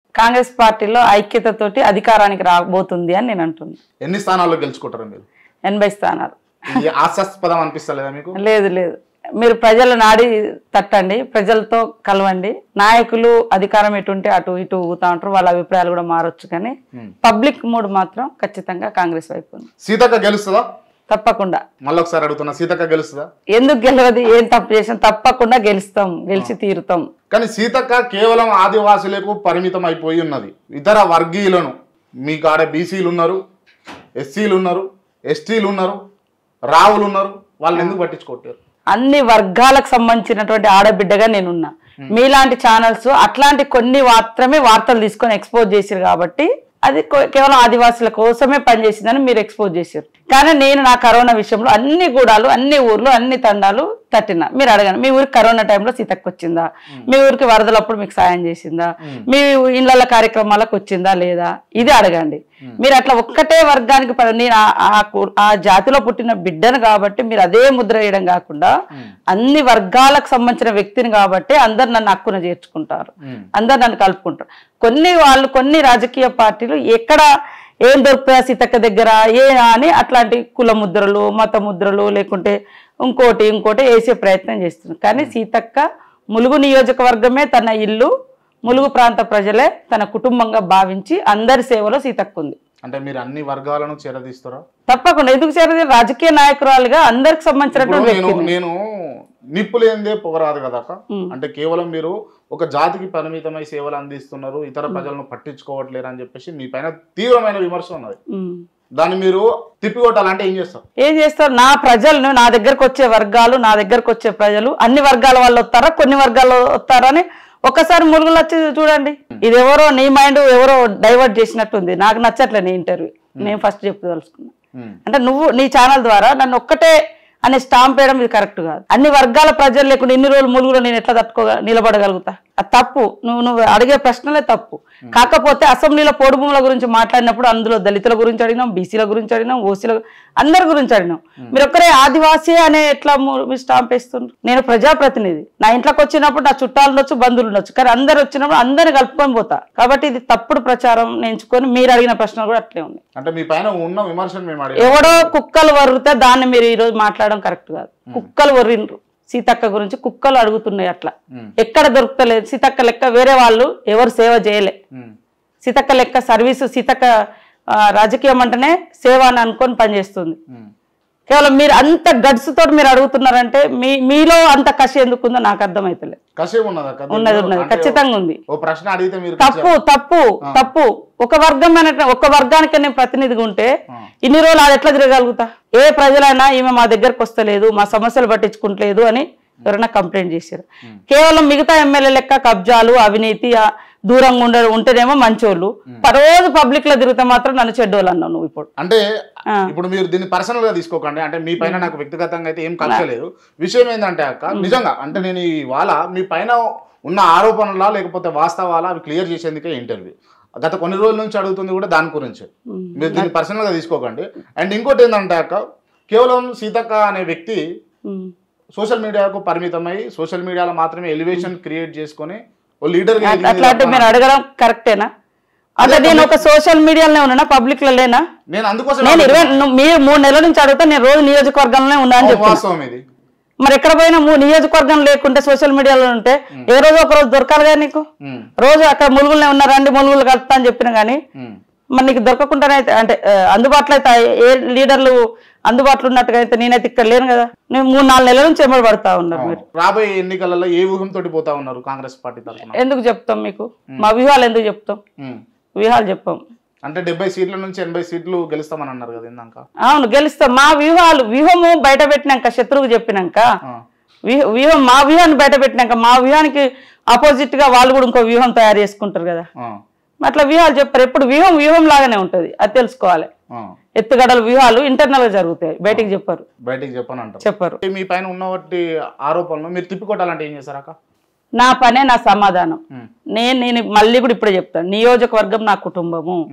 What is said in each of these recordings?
కాంగ్రెస్ పార్టీలో ఐక్యతతోటి అధికారానికి రాబోతుంది అని నేను అంటున్నాను ఎన్ని స్థానాల్లో గెలుచుకుంటారు మీరు ఎనభై స్థానాలు ఇది హాస్యాస్పదం అనిపిస్తలేదా మీకు లేదు లేదు మీరు ప్రజల నాడి తట్టండి ప్రజలతో కలవండి నాయకులు అధికారం ఎటుంటే అటు ఇటు ఊతా ఉంటారు వాళ్ళ అభిప్రాయాలు కూడా మారొచ్చు కానీ ఉమ్. పబ్లిక్ మూడ్ మాత్రం ఖచ్చితంగా కాంగ్రెస్ వైపు ఉంది సీతక్క గెలుస్తుందా తప్పకుండా మళ్ళీ ఒకసారి అడుగుతున్నా సీతక్క గెలుస్తుందా ఎందుకు గెలవదు ఏం తప్పు చేసాం తప్పకుండా గెలుస్తాం గెలిచి తీరుతాం కానీ సీతక్క కేవలం ఆదివాసులకు పరిమితం అయిపోయి ఉన్నది ఇతర వర్గీయులను మీ కాడ బీసీలు ఉన్నారు ఎస్సీలు ఉన్నారు ఎస్టీలు ఉన్నారు రావులు ఉన్నారు వాళ్ళని ఎందుకు పట్టించుకోవట్లేరు అన్ని వర్గాలకు సంబంధించినటువంటి ఆడబిడ్డగా నేనున్నా మీలాంటి ఛానల్స్ అట్లాంటి కొన్ని మాత్రమే వార్తలు తీసుకొని ఎక్స్పోజ్ చేశారు కాబట్టి అది కో- కేవలం ఆదివాసుల కోసమే పనిచేసిందని మీరు ఎక్స్పోజ్ చేశారు కానీ నేను నా కరోనా విషయంలో అన్ని గూడాలు అన్ని ఊర్లు అన్ని తండాలు తట్టిన మీరు అడగండి మీ ఊరికి కరోనా టైంలో సీతకు వచ్చిందా మీ ఊరికి వరదలప్పుడు మీకు సాయం చేసిందా మీ ఇళ్ళ కార్యక్రమాలకు వచ్చిందా లేదా ఇది అడగండి మీరు అట్లా ఒక్కటే వర్గానికి ప- నేను ఆ- ఆ కు- ఆ జాతిలో పుట్టిన బిడ్డను కాబట్టి మీరు అదే ముద్ర వేయడం కాకుండా అన్ని వర్గాలకు సంబంధించిన వ్యక్తిని కాబట్టి అందరు నన్ను హక్కున చేర్చుకుంటారు అందరు నన్ను కలుపుకుంటారు కొన్ని వాళ్ళు కొన్ని రాజకీయ పార్టీలు ఎక్కడ ఏం దొరుకుతాయా సీతక్క దగ్గర ఏ అని అట్లాంటి కుల ముద్రలు మత ముద్రలు లేకుంటే ఇంకోటి ఇంకోటి వేసే ప్రయత్నం చేస్తున్నారు కానీ సీతక్క ములుగు నియోజకవర్గమే తన ఇల్లు ములుగు ప్రాంత ప్రజలే తన కుటుంబంగా భావించి అందరి సేవలో సీతక్క ఉంది అంటే మీరు అన్ని వర్గాలను చేరదీస్తారా తప్పకుండా ఎందుకు చేరదు రాజకీయ నాయకురాలుగా అందరికి సంబంధించినటువంటి ఇప్పుడు నేను వ్యక్తిని. నేను నిప్పు లేనిదే పొగరాదు కదా అక్క. అంటే కేవలం మీరు ఒక జాతికి పరిమితమై సేవలు అందిస్తున్నారు ఇతర ప్రజలను పట్టించుకోవట్లేరు అని చెప్పేసి మీ పైన తీవ్రమైన విమర్శ ఉన్నది ఉమ్. దాన్ని మీరు తిప్పికొట్టాలంటే ఏం చేస్తారు ఏం చేస్తారు నా ప్రజలను నా దగ్గరకు వచ్చే వర్గాలు నా దగ్గరకు వచ్చే ప్రజలు అన్ని వర్గాల వాళ్ళు వస్తారా కొన్ని వర్గాలు వస్తారని ఒకసారి మురుగులు వచ్చి చూడండి ఇది ఎవరో నీ మైండ్ ఎవరో డైవర్ట్ చేసినట్టుంది నాకు నచ్చట్లే నీ ఇంటర్వ్యూ నేను ఫస్ట్ చెప్పదలుచుకున్నా ఉమ్. అంటే నువ్వు నీ ఛానల్ ద్వారా నన్ను ఒక్కటే అనే స్టాంప్ వేయడం ఇది కరెక్ట్ కాదు అన్ని వర్గాల ప్రజలు లేకుండా ఇన్ని రోజులు ములుగులో నేను ఎట్లా తట్టుకోగ నిలబడగలుగుతా అది తప్పు నువ్వు నువ్వు అడిగే ప్రశ్నలే తప్పు కాకపోతే అసెంబ్లీలో పోడు భూముల గురించి మాట్లాడినప్పుడు అందులో దళితుల గురించి అడిగినాం బీసీల గురించి అడిగినాం ఓసీల అందరి గురించి అడిగినాం మీరు ఒక్కరే ఆదివాసీ అనే ఎట్లా ము- మీరు స్టాంప్ వేస్తుండ్రు నేను ప్రజాప్రతినిధి నా ఇంట్లోకి వచ్చినప్పుడు నా చుట్టాలు ఉండొచ్చు బంధువులు ఉండొచ్చు కానీ అందరు వచ్చినప్పుడు అందరిని కలుపుకొని పోతా కాబట్టి ఇది తప్పుడు ప్రచారం నేర్చుకొని మీరు అడిగిన ప్రశ్నలు కూడా అట్లే ఉన్నాయి అంటే మీ పైన ఉన్న విమర్శను మేము అడిగాం ఎవడో కుక్కలు వరితే దాన్ని మీరు ఈరోజు మాట్లాడడం కరెక్ట్ కాదు కుక్కలు వరిండ్రు సీతక్క గురించి కుక్కలు అడుగుతున్నాయి అట్లా ఉమ్. ఎక్కడ దొరుకుతలేదు సీతక్క లెక్క వేరే వాళ్ళు ఎవరు సేవ చేయలే ఉమ్. సీతక్క లెక్క సర్వీసు సీతక్క ఆ, రాజకీయం అంటేనే సేవ అని అనుకొని పనిచేస్తుంది ఉమ్. కేవలం మీరు అంత గడ్స్ తోటి మీరు అడుగుతున్నారంటే మీ మీలో అంత కసి ఎందుకు ఉందో నాకు అర్థమైతలే కసేపు ఉన్నదా అక్క? ఉన్నది ఉన్నది అంటే ఖచ్చితంగా ఉంది ఓ ప్రశ్న అడిగితే మీరు తప్పు తప్పు తప్పు ఒక వర్గం అనే ఒక వర్గానికి నేను ప్రతినిధిగా ఉంటే ఇన్ని రోజులు అది ఎట్లా తిరగలుగుతా ఏ ప్రజలైనా ఈమె మా దగ్గరకు వస్తలేదు మా సమస్యలు పట్టించుకుంటలేదు అని ఎవరైనా కంప్లైంట్ చేశారు కేవలం మిగతా ఎమ్మెల్యే లెక్క కబ్జాలు అవినీతి ఆ, దూరంగా ఉండ ఉంటేనేమో మంచోళ్ళు రోజు పబ్లిక్ లో తిరిగితే మాత్రం నన్ను చెడ్డోళ్ళు అన్నావు నువ్వు ఇప్పుడు అంటే ఆ. ఇప్పుడు మీరు దీన్ని పర్సనల్ గా తీసుకోకండి అంటే మీ పైన నాకు వ్యక్తిగతంగా అయితే ఏం కలగలేదు విషయం ఏంటంటే అక్క నిజంగా అంటే నేను ఇవాళ మీ పైన ఉన్న ఆరోపణలా లేకపోతే వాస్తవాలా అవి క్లియర్ చేసేందుకే ఇంటర్వ్యూ గత కొన్ని రోజుల నుంచి అడుగుతుంది కూడా దాని గురించి మీరు దీన్ని పర్సనల్ గా తీసుకోకండి అండ్ ఇంకోటి ఏంటంటే అక్క కేవలం సీతక్క అనే వ్యక్తి ఉమ్. సోషల్ మీడియాకు పరిమితమై సోషల్ మీడియాలో మాత్రమే ఎలివేషన్ క్రియేట్ చేసుకొని ఓ లీడర్ అట్లాంటి మీరు అడగడం కరెక్టేనా అంటే నేను ఒక సోషల్ మీడియాలోనే ఉన్నానా పబ్లిక్ లో లేనా నేను అందుకోసం నేను ఇరవై ను- మీరు మూడు నెలల నుంచి అడుగుతా నేను రోజు నియోజకవర్గంలోనే ఉన్నా అని చెప్పి వాస్తవం ఇది మరి ఎక్కడ పోయినా మూ- నియోజకవర్గం లేకుంటే సోషల్ మీడియాలో ఉంటే ఏ రోజు ఒక రోజు దొరకాలి కదా నీకు ఉమ్, రోజు అక్కడ ములుగులనే ఉన్నారండి ములుగులు కలుపుతా అని చెప్పిన కానీ ఉమ్. మరి నీకు దొరకకుండానే అయితే అంటే ఆ, అందుబాటులో అయితే ఏ లీడర్లు అందుబాటులో ఉన్నట్టుగా అయితే నేనైతే ఇక్కడ లేను కదా నేను మూడు నాలుగు నెలల నుంచి ఎమ్మడి పడతా ఉన్నారు మీరు రాబోయే ఎన్నికలలో ఏ ఊహంతో పోతా ఉన్నారు కాంగ్రెస్ పార్టీ తరఫున ఎందుకు చెప్తాం మీకు మా వ్యూహాలు ఎందుకు చెప్తాం ఉమ్. వ్యూహాలు చెప్పాం అంటే డెబ్బై సీట్ల నుంచి ఎనభై సీట్లు గెలుస్తామని అన్నారు కదా ఇందాక అవును గెలుస్తాం మా వ్యూహాలు వ్యూహము బయట పెట్టినాక శత్రువుకు చెప్పినాక ఆ. వ్యూహ- వ్యూహం మా వ్యూహాన్ని బయట పెట్టినాక మా వ్యూహానికి ఆపోజిట్ గా వాళ్ళు కూడా ఇంకో వ్యూహం తయారు చేసుకుంటారు కదా ఆ. అట్లా వ్యూహాలు చెప్పారు ఎప్పుడు వ్యూహం వ్యూహం లాగానే ఉంటది అది తెలుసుకోవాలి ఆ. ఎత్తుగడల వ్యూహాలు ఇంటర్నల్ గా జరుగుతాయి బయటికి చెప్పారు బయటికి చెప్పని అంటారు చెప్పారు మీ పైన ఉన్నవాటి ఆరోపణలు మీరు తిప్పికొట్టాలంటే ఏం చేస్తారక్క నా పనే నా సమాధానం ఉమ్. నేను నేను మళ్ళీ కూడా ఇప్పుడే చెప్తాను నియోజకవర్గం నా కుటుంబము ఉమ్.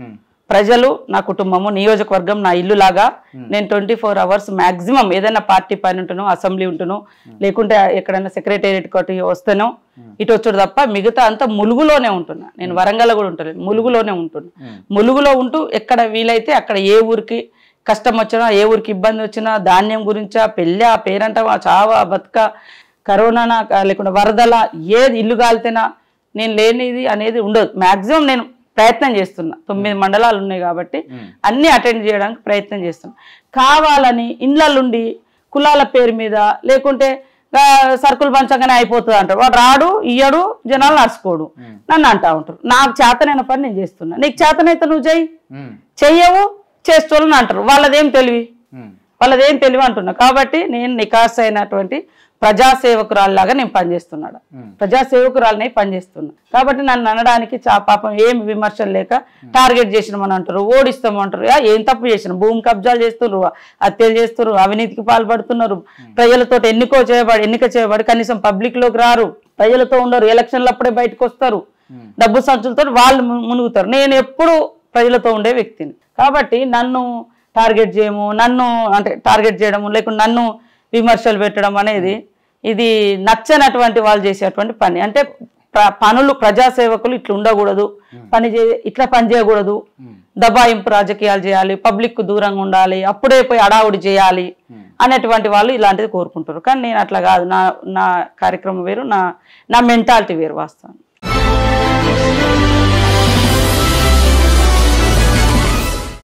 ప్రజలు నా కుటుంబము నియోజకవర్గం నా ఇల్లు లాగా నేను ట్వంటీ ఫోర్ అవర్స్ మాక్సిమం ఏదైనా పార్టీ పైన ఉంటునో అసెంబ్లీ ఉంటునో లేకుంటే ఎక్కడైనా సెక్రటేరియట్ ఒకటి వస్తేనో ఇటు వచ్చుడు తప్ప మిగతా అంతా ములుగులోనే ఉంటున్నా నేను వరంగల్ కూడా ఉంటలేను ములుగులోనే ఉంటున్నా ములుగులో ఉంటూ ఎక్కడ వీలైతే అక్కడ ఏ ఊరికి కష్టం వచ్చినా ఏ ఊరికి ఇబ్బంది వచ్చినా ధాన్యం గురించా పెళ్ళా పేరంటవా చావా బతుక కరోనా లేకుండా వరదల ఏది ఇల్లు కాలితేనా నేను లేనిది అనేది ఉండదు మాక్సిమం నేను ప్రయత్నం చేస్తున్నా తొమ్మిది మండలాలు ఉన్నాయి కాబట్టి అన్ని అటెండ్ చేయడానికి ప్రయత్నం చేస్తున్నా కావాలని ఇండ్లలుండి కులాల పేరు మీద లేకుంటే "గా, సరుకులు పంచగానే అయిపోతుంది అంటారు వాడు రాడు ఇయ్యడు జనాలు నడుచుకోడు నన్ను అంటా ఉంటారు నాకు చేతనైన పని నేను చేస్తున్నా నీకు చేతనైతే నువ్వు చెయ్యి ఉమ్, చెయ్యవు చేస్తోళ్ళని అంటారు వాళ్ళదేం తెలివి ఉమ్, వాళ్ళదేం తెలివి అంటున్నా కాబట్టి నేను నికాస్ అయినటువంటి ప్రజాసేవకురాల్లాగా నేను పనిచేస్తున్నాడు ఉమ్. ప్రజాసేవకురాలనే పనిచేస్తున్నా కాబట్టి నన్ను అనడానికి చా పాపం ఏం విమర్శలు లేక టార్గెట్ చేసినామని అంటారు ఓడిస్తామంటారు "యా, ఏం తప్పు చేసిన భూమి కబ్జాలు చేస్తున్నారు హత్యలు చేస్తున్నారు అవినీతికి పాల్పడుతున్నారు ప్రజలతో ఎన్నికో చేయబడి ఎన్నిక చేయబడి కనీసం పబ్లిక్ లోకి రారు ప్రజలతో ఉండరు ఎలక్షన్లు అప్పుడే బయటకు వస్తారు డబ్బు సంచులతో వాళ్ళు ము- మునుగుతారు నేను ఎప్పుడు ప్రజలతో ఉండే వ్యక్తిని కాబట్టి నన్ను టార్గెట్ చేయము నన్ను అంటే టార్గెట్ చేయడము లేకుంటే నన్ను విమర్శలు పెట్టడం అనేది ఇది నచ్చనటువంటి వాళ్ళు చేసేటువంటి పని అంటే ప్ర- పనులు ప్రజాసేవకులు ఇట్లా ఉండకూడదు పని చే ఇట్లా పని చేయకూడదు దబాయింపు రాజకీయాలు చేయాలి పబ్లిక్ కు దూరంగా ఉండాలి అప్పుడే పోయి అడావుడి చేయాలి అనేటువంటి వాళ్ళు ఇలాంటిది కోరుకుంటారు కానీ నేను అట్లా కాదు నా నా కార్యక్రమం వేరు నా నా మెంటాలిటీ వేరు వాస్తవం